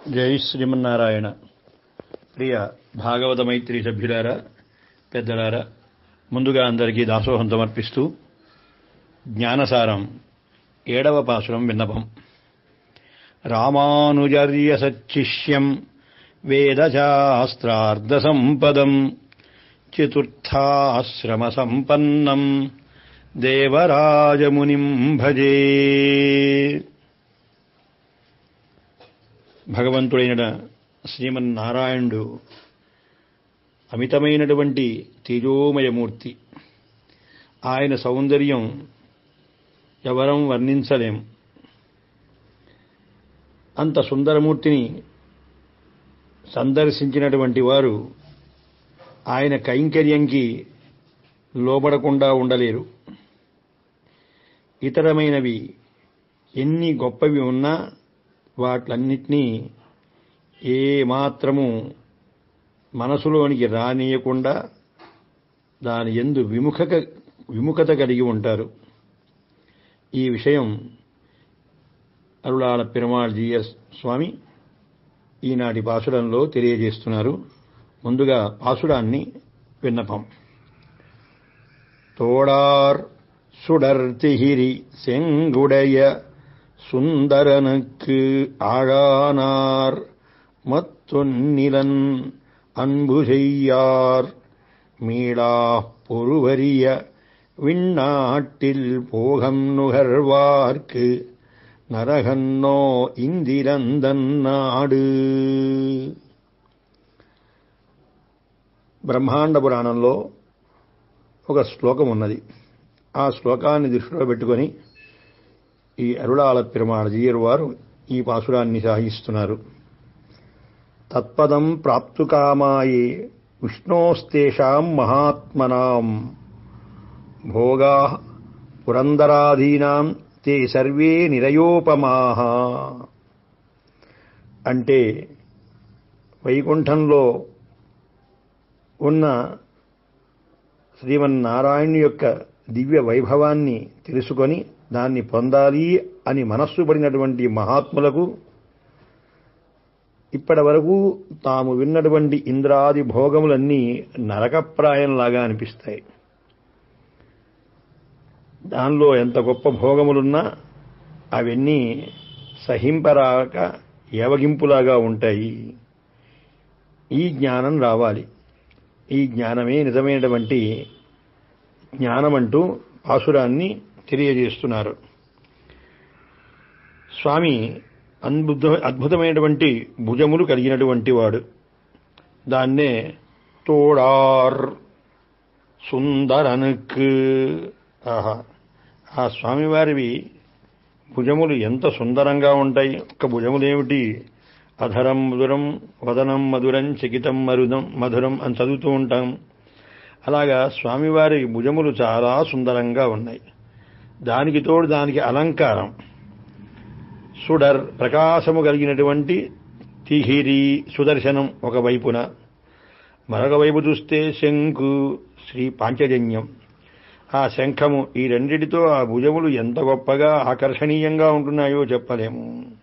జై శ్రీమన్నారాయణ ప్రియ భాగవత మైత్రి సభ్యులారా పెద్దలారా ముందుగా అందరికీ దాసోహం సమర్పిస్తూ జ్ఞానసారం ఏడవ పాసురం విన్నపం రామానుజర్య సచ్చిష్యం వేదశాస్త్రార్థ సంపదం చతుర్థాశ్రమ సంపన్నం దేవరాజమునిం భజే భగవంతుడైన శ్రీమన్నారాయణుడు అమితమైనటువంటి తేజోమయమూర్తి ఆయన సౌందర్యం ఎవరం వర్ణించలేం అంత సుందరమూర్తిని సందర్శించినటువంటి వారు ఆయన కైంకర్యంకి లోబడకుండా ఉండలేరు ఇతరమైనవి ఎన్ని గొప్పవి ఉన్నా వాట్లన్నిటినీ ఏ మాత్రము మనసులోనికి రానియకుండా దాని ఎందు విముఖక విముఖత కలిగి ఉంటారు ఈ విషయం అరుళాల పెరుమాళ్ జిఎస్ స్వామి ఈనాటి పాసురంలో తెలియజేస్తున్నారు ముందుగా పాసురాన్ని విన్నపం தோடார் சுடர் திகிரி செங்குடைய சுந்தரனுக்கு ஆழானார் மத்தொன்னிலன் அன்பு செய்யார் மீளா பொருவரிய விண்ணாட்டில் போகம் நுகர்வார்க்கு நரகன்னோ இந்திரந்தன் நாடு బ్రహ్మాండ పురాణంలో ఒక శ్లోకం ఉన్నది ఆ శ్లోకాన్ని దృష్టిలో పెట్టుకొని ఈ అరుళాల పెరుమాళ జీయరు వారు ఈ పాసురాన్ని సాగిస్తున్నారు తత్పదం ప్రాప్తుకామాయే విష్ణోస్తేషాం మహాత్మనాం భోగా పురందరాధీనాం తే సర్వే నిరయోపమాహ అంటే వైకుంఠంలో ఉన్న శ్రీమన్నారాయణు యొక్క దివ్య వైభవాన్ని తెలుసుకొని దాన్ని పొందాలి అని మనస్సు పడినటువంటి మహాత్ములకు ఇప్పటి వరకు తాము విన్నటువంటి ఇంద్రాది భోగములన్నీ నరకప్రాయంలాగా అనిపిస్తాయి దానిలో ఎంత గొప్ప భోగములున్నా అవన్నీ సహింపరాక ఏవగింపులాగా ఉంటాయి ఈ జ్ఞానం రావాలి ఈ జ్ఞానమే నిజమైనటువంటి జ్ఞానమంటూ పాసురాన్ని తెలియజేస్తున్నారు స్వామి అద్భుత అద్భుతమైనటువంటి భుజములు కలిగినటువంటి వాడు దాన్నే తోడార్ సుందరనుక్ ఆహా ఆ స్వామివారివి భుజములు ఎంత సుందరంగా ఉంటాయి ఒక్క భుజములేమిటి అధరం మధురం వదనం మధురం చకితం మరుదం మధురం అని చదువుతూ ఉంటాం అలాగా స్వామివారి భుజములు చాలా సుందరంగా ఉన్నాయి దానికి తోడు దానికి అలంకారం సుడర్ ప్రకాశము కలిగినటువంటి తిహిరి సుదర్శనం ఒక వైపున మరొక వైపు చూస్తే శంకు శ్రీ పాంచజన్యం ఆ శంఖము ఈ రెండిటితో ఆ భుజములు ఎంత గొప్పగా ఆకర్షణీయంగా ఉంటున్నాయో చెప్పలేము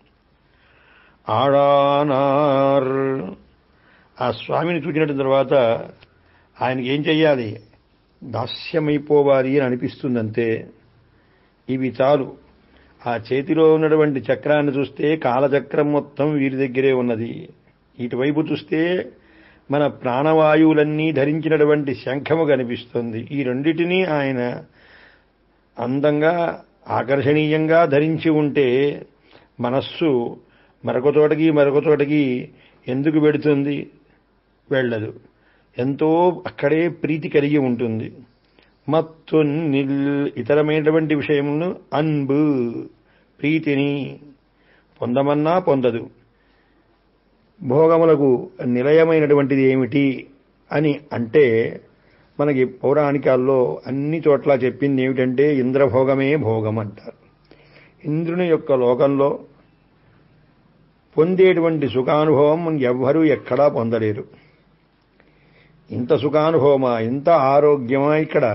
ఆడానార్ ఆ స్వామిని చూసిన తర్వాత ఆయనకి ఏం చెయ్యాలి దాస్యమైపోవాలి అని అనిపిస్తుందంతే ఇవి చాలు ఆ చేతిలో ఉన్నటువంటి చక్రాన్ని చూస్తే కాలచక్రం మొత్తం వీరి దగ్గరే ఉన్నది ఇటువైపు చూస్తే మన ప్రాణవాయువులన్నీ ధరించినటువంటి శంఖము కనిపిస్తుంది ఈ రెండిటినీ ఆయన అందంగా ఆకర్షణీయంగా ధరించి ఉంటే మనస్సు మరొక చోటకి మరొక చోటకి ఎందుకు పెడుతుంది వెళ్ళదు ఎంతో అక్కడే ప్రీతి కలిగి ఉంటుంది మత్తు నిల్ ఇతరమైనటువంటి విషయమును అన్బు ప్రీతిని పొందమన్నా పొందదు భోగములకు నిలయమైనటువంటిది ఏమిటి అని అంటే మనకి పౌరాణికాల్లో అన్ని చోట్ల చెప్పింది ఏమిటంటే ఇంద్రభోగమే భోగం అంటారు ఇంద్రుని యొక్క లోకంలో పొందేటువంటి సుఖానుభవం ఎవ్వరూ ఎక్కడా పొందలేరు ఇంత సుఖానుభవమా ఇంత ఆరోగ్యమా ఇక్కడ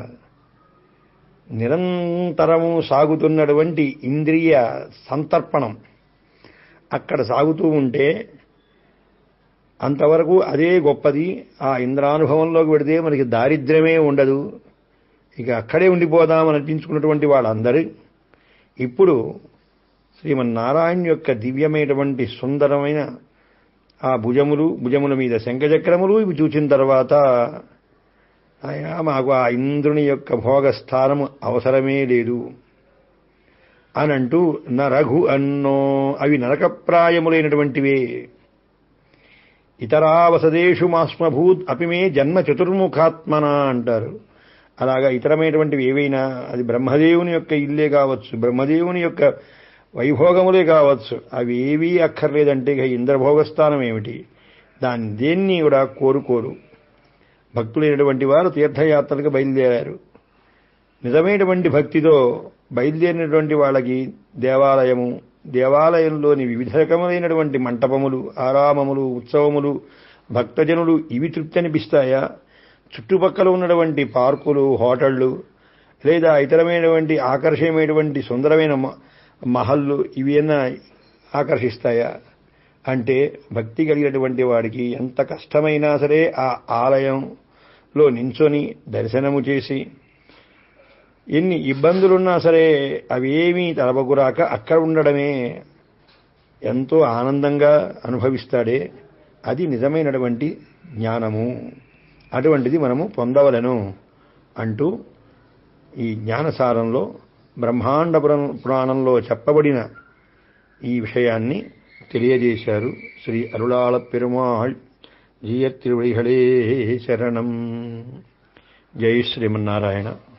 నిరంతరము సాగుతున్నటువంటి ఇంద్రియ సంతర్పణం అక్కడ సాగుతూ ఉంటే అంతవరకు అదే గొప్పది ఆ ఇంద్రానుభవంలోకి పెడితే మనకి దారిద్ర్యమే ఉండదు ఇక అక్కడే ఉండిపోదామని అనిపించుకున్నటువంటి వాళ్ళందరూ ఇప్పుడు శ్రీమన్నారాయణ యొక్క దివ్యమైనటువంటి సుందరమైన ఆ భుజములు భుజముల మీద శంఖచక్రములు ఇవి చూచిన తర్వాత అయ్యా మాకు ఆ ఇంద్రుని యొక్క భోగస్థానము అవసరమే లేదు అనంటూ నరఘు అన్నో అవి నరకప్రాయములైనటువంటివే ఇతరావసదేషు మాస్మభూత్ అపిమే జన్మ చతుర్ముఖాత్మన అంటారు అలాగా ఇతరమైనటువంటివి ఏవైనా అది బ్రహ్మదేవుని యొక్క ఇల్లే కావచ్చు బ్రహ్మదేవుని యొక్క వైభోగములే కావచ్చు అవి ఏవీ అక్కర్లేదంటే ఇక ఇంద్రభోగస్థానం ఏమిటి దాన్ని దేన్ని కూడా కోరుకోరు భక్తులైనటువంటి వారు తీర్థయాత్రలకు బయలుదేరారు నిజమైనటువంటి భక్తితో బయలుదేరినటువంటి వాళ్ళకి దేవాలయము దేవాలయంలోని వివిధ రకములైనటువంటి మంటపములు ఆరామములు ఉత్సవములు భక్తజనులు ఇవి తృప్తి అనిపిస్తాయా చుట్టుపక్కల ఉన్నటువంటి పార్కులు హోటళ్లు లేదా ఇతరమైనటువంటి ఆకర్షణీయమైనటువంటి సుందరమైన మహల్లు ఇవేనా ఆకర్షిస్తాయా అంటే భక్తి కలిగినటువంటి వాడికి ఎంత కష్టమైనా సరే ఆ ఆలయంలో నించొని దర్శనము చేసి ఎన్ని ఇబ్బందులున్నా సరే అవేమీ తలపకురాక అక్కడ ఉండడమే ఎంతో ఆనందంగా అనుభవిస్తాడే అది నిజమైనటువంటి జ్ఞానము అటువంటిది మనము పొందవలను అంటూ ఈ జ్ఞానసారంలో బ్రహ్మాండ పురాణంలో చెప్పబడిన ఈ విషయాన్ని తెలియజేశారు శ్రీ అరుళాళ పెరుమాళ్ జీయత్రివడిహళే శరణం జై శ్రీమన్నారాయణ